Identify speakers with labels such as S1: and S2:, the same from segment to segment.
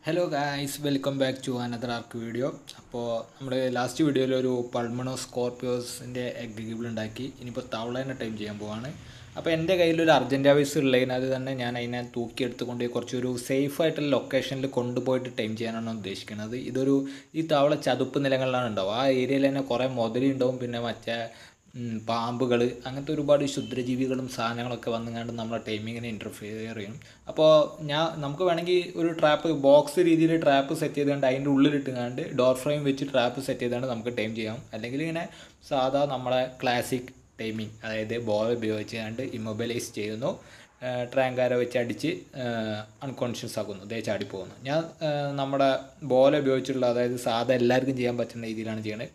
S1: hello guys welcome back to another ark video അപ്പോൾ നമ്മുടെ last വീഡിയോയിൽ ഒരു പൾമണോ സ്കോർപ്പിയോസിൻ്റെ എഗ് ഗിബിൾ ഉണ്ടാക്കി ഇനിയിപ്പോൾ തവളേനെ ടൈം ചെയ്യാൻ പോവാണ് അപ്പോൾ എൻ്റെ കയ്യിലൊരു അർജൻറ്റ് ആവീസ് ഉള്ളതിനാൽ തന്നെ ഞാൻ അതിനെ തൂക്കിയെടുത്തുകൊണ്ട് കുറച്ചൊരു സേഫ് ആയിട്ടുള്ള ലൊക്കേഷനിൽ കൊണ്ടുപോയിട്ട് ടൈം ചെയ്യാനാണ് ഉദ്ദേശിക്കുന്നത് ഇതൊരു ഈ തവള ചതുപ്പ് നിലങ്ങളിലാണ് ഉണ്ടാവും ആ ഏരിയയിൽ തന്നെ കുറേ മുതലി ഉണ്ടാവും പിന്നെ മറ്റേ പാമ്പുകൾ അങ്ങനത്തെ ഒരുപാട് ക്ഷുദ്രജീവികളും സാധനങ്ങളൊക്കെ വന്നുകൊണ്ട് നമ്മളെ ടൈമിങ്ങിനെ ഇൻ്റർഫിയർ ചെയ്യും അപ്പോൾ ഞാൻ നമുക്ക് വേണമെങ്കിൽ ഒരു ട്രാപ്പ് ബോക്സ് രീതിയിൽ ട്രാപ്പ് സെറ്റ് ചെയ്തുകൊണ്ട് അതിൻ്റെ ഉള്ളിലിട്ടുകൊണ്ട് ഡോർ ഫ്രെയിം വെച്ച് ട്രാപ്പ് സെറ്റ് ചെയ്തുകൊണ്ട് നമുക്ക് ടൈം ചെയ്യാം അല്ലെങ്കിൽ ഇങ്ങനെ സാധാ നമ്മളെ ക്ലാസിക് ടൈമിങ് അതായത് ബോൾ ഉപയോഗിച്ചുകൊണ്ട് ഇമ്മൊബൈലൈസ് ചെയ്യുന്നു ട്രാങ്കാര വെച്ച് അടിച്ച് അൺകോൺഷ്യസ് ആക്കുന്നു ദേ ചാടി പോകുന്നു ഞാൻ നമ്മുടെ ബോൾ ഉപയോഗിച്ചുള്ള അതായത് സാധാ എല്ലാവർക്കും ചെയ്യാൻ പറ്റുന്ന രീതിയിലാണ് ചെയ്യണത്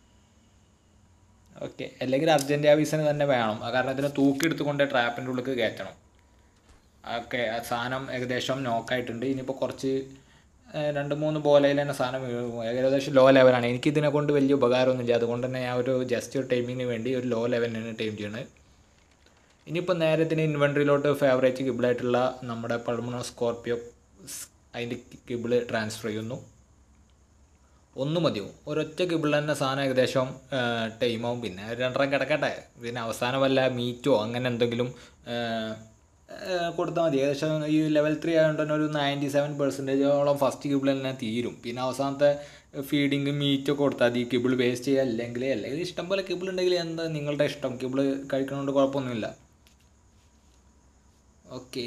S1: ഓക്കെ അല്ലെങ്കിൽ അർജൻറ്റ് ആവീസിന് തന്നെ വേണം കാരണം ഇതിനെ തൂക്കിയെടുത്തുകൊണ്ട് ട്രാപ്പിൻ്റെ ഉള്ളിൽ കയറ്റണം ഓക്കെ ആ സാധനം ഏകദേശം നോക്കായിട്ടുണ്ട് ഇനിയിപ്പോൾ കുറച്ച് രണ്ട് മൂന്ന് ബോലയിൽ തന്നെ സാധനം ഏകദേശം ലോ ലെവലാണ് എനിക്കിതിനെ കൊണ്ട് വലിയ ഉപകാരമൊന്നുമില്ല അതുകൊണ്ട് തന്നെ ഞാൻ ഒരു ജസ്റ്റ് ഒരു ടൈമിങ്ങിന് വേണ്ടി ഒരു ലോ ലെവലിനാണ് ടൈം ചെയ്യണത് ഇനിയിപ്പോൾ നേരെ ഇതിന് ഇൻവെൻട്രിയിലോട്ട് ഫേവറേറ്റ് കിബിളായിട്ടുള്ള നമ്മുടെ പൾമണോ സ്കോർപ്പിയോ അതിൻ്റെ കിബിള് ട്രാൻസ്ഫർ ചെയ്യുന്നു ഒന്ന് മതിയാവും ഒരൊറ്റ കിബിൾ തന്നെ സാധനം ഏകദേശം ടൈമാവും പിന്നെ രണ്ടര കിടക്കട്ടെ പിന്നെ അവസാനം വല്ല മീറ്റോ അങ്ങനെ എന്തെങ്കിലും കൊടുത്താൽ മതി ഏകദേശം ഈ ലെവൽ ത്രീ ആയതുകൊണ്ട് തന്നെ ഒരു നയൻറ്റി സെവൻ പെർസെൻറ്റേജോളം ഫസ്റ്റ് കിബിൾ തന്നെ തീരും പിന്നെ അവസാനത്തെ ഫീഡിങ് മീറ്റൊക്കെ കൊടുത്താൽ മതി കിബിൾ വേസ്റ്റ് ചെയ്യുക അല്ലെങ്കിൽ അല്ലെങ്കിൽ ഇഷ്ടം പോലെ കിബിൾ ഉണ്ടെങ്കിൽ എന്താ നിങ്ങളുടെ ഇഷ്ടം കിബിൾ കഴിക്കണോണ്ട് കുഴപ്പമൊന്നുമില്ല ഓക്കേ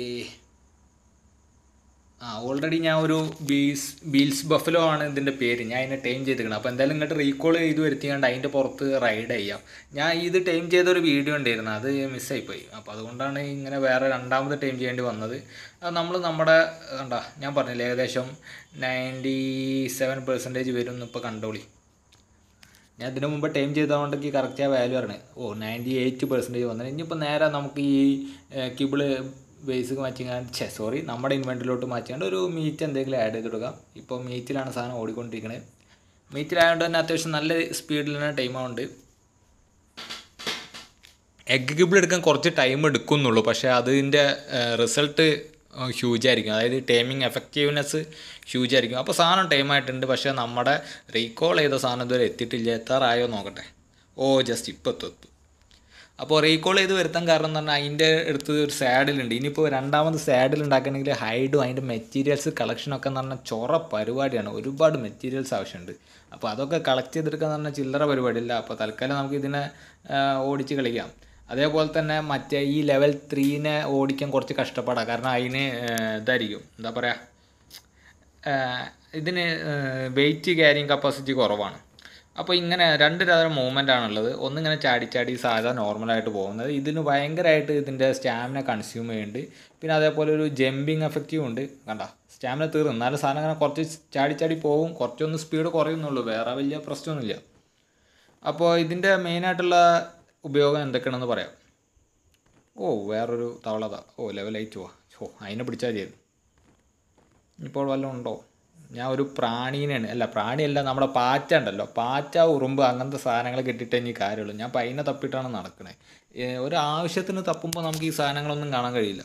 S1: ആ ഓൾറെഡി ഞാൻ ഒരു ബീൽസ് ബീൽസ് ബഫലോ ആണ് ഇതിൻ്റെ പേര് ഞാൻ അതിനെ ടൈം ചെയ്തിരിക്കണം അപ്പോൾ എന്തായാലും ഇങ്ങോട്ട് റീകോൾ ചെയ്ത് വരുത്തിയാണ്ട് അതിൻ്റെ പുറത്ത് റൈഡ് ചെയ്യാം ഞാൻ ഇത് ടൈം ചെയ്ത ഒരു വീഡിയോ ഉണ്ടായിരുന്നു അത് മിസ്സായിപ്പോയി അപ്പോൾ അതുകൊണ്ടാണ് ഇങ്ങനെ വേറെ രണ്ടാമത് ടൈം ചെയ്യേണ്ടി വന്നത് അത് നമ്മൾ നമ്മുടെ കണ്ടാ ഞാൻ പറഞ്ഞില്ലേ ഏകദേശം നയൻറ്റി സെവൻ പെർസെൻറ്റേജ് വരും എന്നിപ്പോൾ കണ്ടോളി ഞാൻ ഇതിനു മുമ്പ് ടൈം ചെയ്തതുകൊണ്ടെങ്കിൽ കറക്റ്റ് ആ വാല്യൂ ആണ് ഓ നയൻറ്റി എയ്റ്റ് പെർസെൻറ്റേജ് വന്നത് ഇനിയിപ്പോൾ നേരെ നമുക്ക് ഈ കിബിള് ബേസിക് മാച്ചിങ്ങാണ്ട് ഛേ സോറി നമ്മുടെ ഇൻവെൻറ്റിലോട്ട് മാറ്റിയാണ്ട് ഒരു മീറ്റ് എന്തെങ്കിലും ആഡ് ചെയ്ത് കൊടുക്കാം ഇപ്പോൾ മീറ്റിലാണ് സാധനം ഓടിക്കൊണ്ടിരിക്കുന്നത് മീറ്റിലായതുകൊണ്ട് തന്നെ അത്യാവശ്യം നല്ല സ്പീഡിൽ തന്നെ ടൈം ആവുന്നുണ്ട് എഗ് കിബിൾ എടുക്കാൻ കുറച്ച് ടൈം എടുക്കുന്നുള്ളൂ പക്ഷേ അതിൻ്റെ റിസൾട്ട് ഹ്യൂജ് ആയിരിക്കും അതായത് ടൈമിങ് എഫക്റ്റീവ്നെസ് ഹ്യൂജ് ആയിരിക്കും അപ്പോൾ സാധനം ടൈം ആയിട്ടുണ്ട് പക്ഷേ നമ്മുടെ റീകോൾ ചെയ്ത സാധനം ഇതുവരെ എത്തിയിട്ടില്ല എത്താറായോ നോക്കട്ടെ ഓ ജസ്റ്റ് ഇപ്പോൾ എത്തും അപ്പോൾ റീകോൾ ചെയ്ത് വരുത്താൻ കാരണം എന്ന് പറഞ്ഞാൽ അതിൻ്റെ അടുത്ത് ഒരു സാഡിലുണ്ട് ഇനിയിപ്പോൾ രണ്ടാമത് സാഡിൽ ഉണ്ടാക്കണമെങ്കിൽ ഹൈഡും അതിൻ്റെ മെറ്റീരിയൽസ് കളക്ഷനൊക്കെ എന്ന് പറഞ്ഞാൽ ചൊറ പരിപാടിയാണ് ഒരുപാട് മെറ്റീരിയൽസ് ആവശ്യമുണ്ട് അപ്പോൾ അതൊക്കെ കളക്ട് ചെയ്തെടുക്കുക എന്ന് പറഞ്ഞാൽ ചില്ലറ പരിപാടിയില്ല അപ്പോൾ തൽക്കാലം നമുക്ക് ഇതിനെ ഓടിച്ച് കളിക്കാം അതേപോലെ തന്നെ മറ്റേ ഈ ലെവൽ ത്രീനെ ഓടിക്കാൻ കുറച്ച് കഷ്ടപ്പാടാണ് കാരണം അതിന് ഇതായിരിക്കും എന്താ പറയുക ഇതിന് വെയിറ്റ് ക്യാരിങ് കപ്പാസിറ്റി കുറവാണ് അപ്പോൾ ഇങ്ങനെ രണ്ട് തരം മൂവ്മെൻ്റ് ആണുള്ളത് ഒന്നിങ്ങനെ ചാടി ചാടി സാധാ നോർമലായിട്ട് പോകുന്നത് ഇതിന് ഭയങ്കരമായിട്ട് ഇതിൻ്റെ സ്റ്റാമിന കൺസ്യൂം ചെയ്യുന്നുണ്ട് പിന്നെ അതേപോലെ ഒരു ജമ്പിങ് എഫക്റ്റീവ് ഉണ്ട് കണ്ട സ്റ്റാമിന തീർന്നു എന്നാലും സാധനം അങ്ങനെ കുറച്ച് ചാടി ചാടി പോകും കുറച്ചൊന്ന് സ്പീഡ് കുറയുന്നുള്ളൂ വേറെ വലിയ പ്രശ്നമൊന്നുമില്ല അപ്പോൾ ഇതിൻ്റെ മെയിനായിട്ടുള്ള ഉപയോഗം എന്തൊക്കെയാണെന്ന് പറയാം ഓ വേറൊരു തവളത ഓ ലെവൽ എയ്റ്റ് പോവാ ഓ അതിനെ പിടിച്ചാൽ ചെയ്തു ഇപ്പോൾ വല്ലതും ഉണ്ടോ ഞാൻ ഒരു പ്രാണീനെയാണ് അല്ല പ്രാണിയല്ല നമ്മുടെ പാറ്റ ഉണ്ടല്ലോ പാറ്റ ഉറുമ്പ് അങ്ങനത്തെ സാധനങ്ങൾ കിട്ടിയിട്ടേ ഇനി കാര്യമുള്ളൂ ഞാൻ പൈനെ തപ്പിയിട്ടാണ് നടക്കണേ ഒരു ആവശ്യത്തിന് തപ്പുമ്പോൾ നമുക്ക് ഈ സാധനങ്ങളൊന്നും കാണാൻ കഴിയില്ല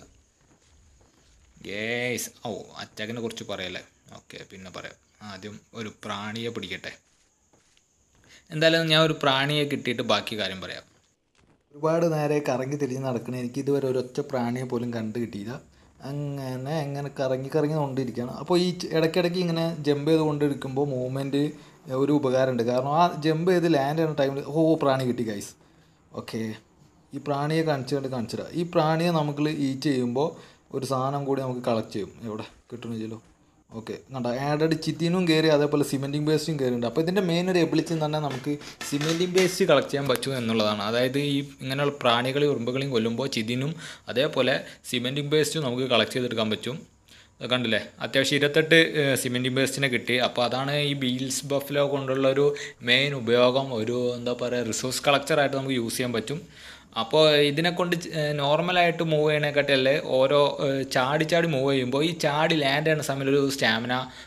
S1: ഗേസ് ഓ അറ്റാക്കിനെ കുറിച്ച് പറയല്ലേ ഓക്കെ പിന്നെ പറയാം ആദ്യം ഒരു പ്രാണിയെ പിടിക്കട്ടെ എന്തായാലും ഞാൻ ഒരു പ്രാണിയെ കിട്ടിയിട്ട് ബാക്കി കാര്യം പറയാം ഒരുപാട് നേരെ കറങ്ങി തിരിഞ്ഞ് നടക്കണേ എനിക്ക് ഇതുവരെ ഒരൊറ്റ പ്രാണിയെ പോലും കണ്ടു കിട്ടിയില്ല അങ്ങനെ അങ്ങനെ കറങ്ങി കറങ്ങി കൊണ്ടിരിക്കുകയാണ് അപ്പോൾ ഈ ഇടയ്ക്കിടയ്ക്ക് ഇങ്ങനെ ജമ്പ് ചെയ്ത് കൊണ്ടിരിക്കുമ്പോൾ മൂവ്മെൻറ്റ് ഒരു ഉപകാരമുണ്ട് കാരണം ആ ജമ്പ് ചെയ്ത് ലാൻഡ് ചെയ്യുന്ന ടൈമിൽ ഓ പ്രാണി കിട്ടി ഗൈസ് ഓക്കെ ഈ പ്രാണിയെ കാണിച്ചുകൊണ്ട് കാണിച്ചിടാം ഈ പ്രാണിയെ നമുക്ക് ഈറ്റ് ചെയ്യുമ്പോൾ ഒരു സാധനം കൂടി നമുക്ക് കളക്ട് ചെയ്യും എവിടെ കിട്ടണില്ലല്ലോ ഓക്കെ കണ്ടോ ആഡഡ് ചിത്തീനും കയറി അതേപോലെ സിമെൻറ്റിങ് വേസ്റ്റും കയറിയിട്ടുണ്ട് അപ്പോൾ ഇതിൻ്റെ മെയിൻ ഒരു എബിലിറ്റി എന്ന് പറഞ്ഞാൽ നമുക്ക് സിമെൻറ്റിങ് വേസ്റ്റ് കളക്ട് ചെയ്യാൻ പറ്റും എന്നുള്ളതാണ് അതായത് ഈ ഇങ്ങനെയുള്ള പ്രാണികളെയും ഉറുമ്പുകളെയും കൊല്ലുമ്പോൾ ചിതിനും അതേപോലെ സിമെൻറ്റിങ് വേസ്റ്റും നമുക്ക് കളക്ട് ചെയ്തെടുക്കാൻ പറ്റും കണ്ടില്ലേ അത്യാവശ്യം ഇരുപത്തെട്ട് സിമെൻറ്റിങ് വേസ്റ്റിനെ കിട്ടി അപ്പോൾ അതാണ് ഈ ബീൽസ് ബഫ്ലോ കൊണ്ടുള്ള ഒരു മെയിൻ ഉപയോഗം ഒരു എന്താ പറയുക റിസോഴ്സ് കളക്ടറായിട്ട് നമുക്ക് യൂസ് ചെയ്യാൻ പറ്റും അപ്പോൾ ഇതിനെ കൊണ്ട് നോർമലായിട്ട് മൂവ് ചെയ്യണേക്കാട്ടല്ലേ ഓരോ ചാടി ചാടി മൂവ് ചെയ്യുമ്പോൾ ഈ ചാടി ലാൻഡ് ചെയ്യുന്ന സമയത്ത് ഒരു സ്റ്റാമിന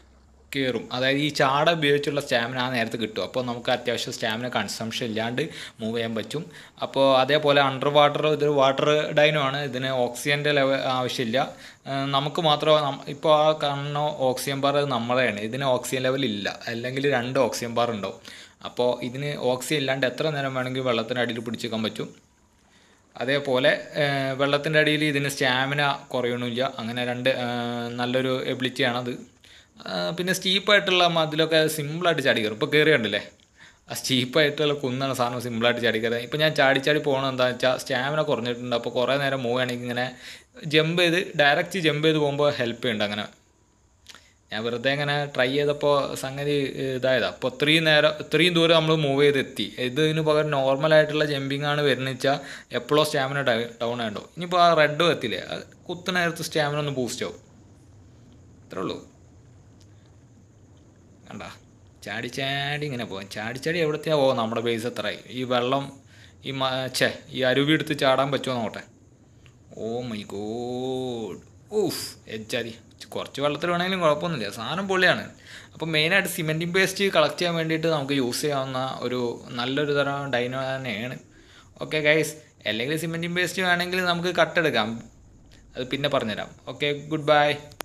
S1: കയറും അതായത് ഈ ചാട ഉപയോഗിച്ചുള്ള സ്റ്റാമിന ആ നേരത്ത് കിട്ടും അപ്പോൾ നമുക്ക് അത്യാവശ്യം സ്റ്റാമിന കൺസംഷൻ ഇല്ലാണ്ട് മൂവ് ചെയ്യാൻ പറ്റും അപ്പോൾ അതേപോലെ അണ്ടർ വാട്ടർ ഇതൊരു വാട്ടർ ഡൈനോ ആണ് ഇതിന് ഓക്സിജൻ്റെ ലെവൽ ആവശ്യമില്ല ആ, നമുക്ക് മാത്രം ഇപ്പോൾ ആ കാണുന്ന ഓക്സിജൻ ബാർ നമ്മളെയാണ് ഇതിന് ഓക്സിജൻ ലെവൽ ഇല്ല അല്ലെങ്കിൽ രണ്ട് ഓക്സിജൻ ബാർ ഉണ്ടാവും അപ്പോൾ ഇതിന് ഓക്സിജൻ ഇല്ലാണ്ട് എത്ര നേരം വേണമെങ്കിൽ വെള്ളത്തിൻ്റെ അടിയിൽ പിടിച്ചേക്കാൻ പറ്റും അതേപോലെ വെള്ളത്തിൻ്റെ അടിയിൽ ഇതിന് സ്റ്റാമിന കുറയണില്ല അങ്ങനെ രണ്ട് ആ, നല്ലൊരു എബിലിറ്റിയാണത് ആ, പിന്നെ സ്റ്റീപ്പായിട്ടുള്ള മതിലൊക്കെ സിമ്പിളായിട്ട് ചാടി കയറും ഇപ്പോൾ കയറി കണ്ടില്ലേ ആ സ്റ്റീപ്പായിട്ടുള്ള കുന്നാണ് സാധനം സിമ്പിളായിട്ട് ചാടി കയറുക ഇപ്പോൾ ഞാൻ ചാടി ചാടി പോകണം എന്താണെന്ന് വെച്ചാൽ സ്റ്റാമിന കുറഞ്ഞിട്ടുണ്ട് അപ്പോൾ കുറേ നേരം മൂവ് ചെയ്യണമെങ്കിൽ ഇങ്ങനെ ജമ്പ് ചെയ്ത് ഡയറക്റ്റ് ജമ്പ് ചെയ്ത് പോകുമ്പോൾ ഹെൽപ്പ് ചെയ്യുന്നുണ്ട് അങ്ങനെ ഞാൻ വെറുതെ ഇങ്ങനെ ട്രൈ ചെയ്തപ്പോൾ സംഗതി ഇതായതാ അപ്പോൾ ഇത്രയും നേരം ഇത്രയും ദൂരം നമ്മൾ മൂവ് ചെയ്ത് എത്തി ഇതിന് പകരം നോർമലായിട്ടുള്ള ജമ്പിങ് ആണ് വരുന്നത് വെച്ചാൽ എപ്പോഴോ സ്റ്റാമിന ഡൗൺ ആയിട്ടോ ഇനിയിപ്പോൾ ആ റെഡ് എത്തില്ലേ അത് കുത്തുന്ന നേരത്ത് സ്റ്റാമിന ഒന്ന് ബൂസ്റ്റ് ആവും അത്രേ ഉള്ളൂ കണ്ട ചാടി ചാടി ഇങ്ങനെ പോകാം ചാടി ചാടി എവിടത്തെയാ പോകും നമ്മുടെ ബേസ് എത്രയായി ഈ വെള്ളം ഈ മ ഛേ ഈ അരുവി എടുത്ത് ചാടാൻ പറ്റുമോ നോക്കട്ടെ ഓ മൈ ഗോഡ് ഊഫ് എജ്ജാതി കുറച്ച് വെള്ളത്തിൽ വേണമെങ്കിലും കുഴപ്പമൊന്നുമില്ല സാധനം പൊള്ളിയാണ് അപ്പോൾ മെയിനായിട്ട് സിമെൻറ്റിങ് പേസ്റ്റ് കളക്ട് ചെയ്യാൻ വേണ്ടിയിട്ട് നമുക്ക് യൂസ് ചെയ്യാവുന്ന ഒരു നല്ലൊരു തരം ഡൈനോ തന്നെയാണ് ഓക്കെ ഗൈസ് അല്ലെങ്കിൽ സിമെൻറ്റിങ് പേസ്റ്റ് വേണമെങ്കിൽ നമുക്ക് കട്ടെടുക്കാം അത് പിന്നെ പറഞ്ഞുതരാം ഓക്കെ ഗുഡ് ബൈ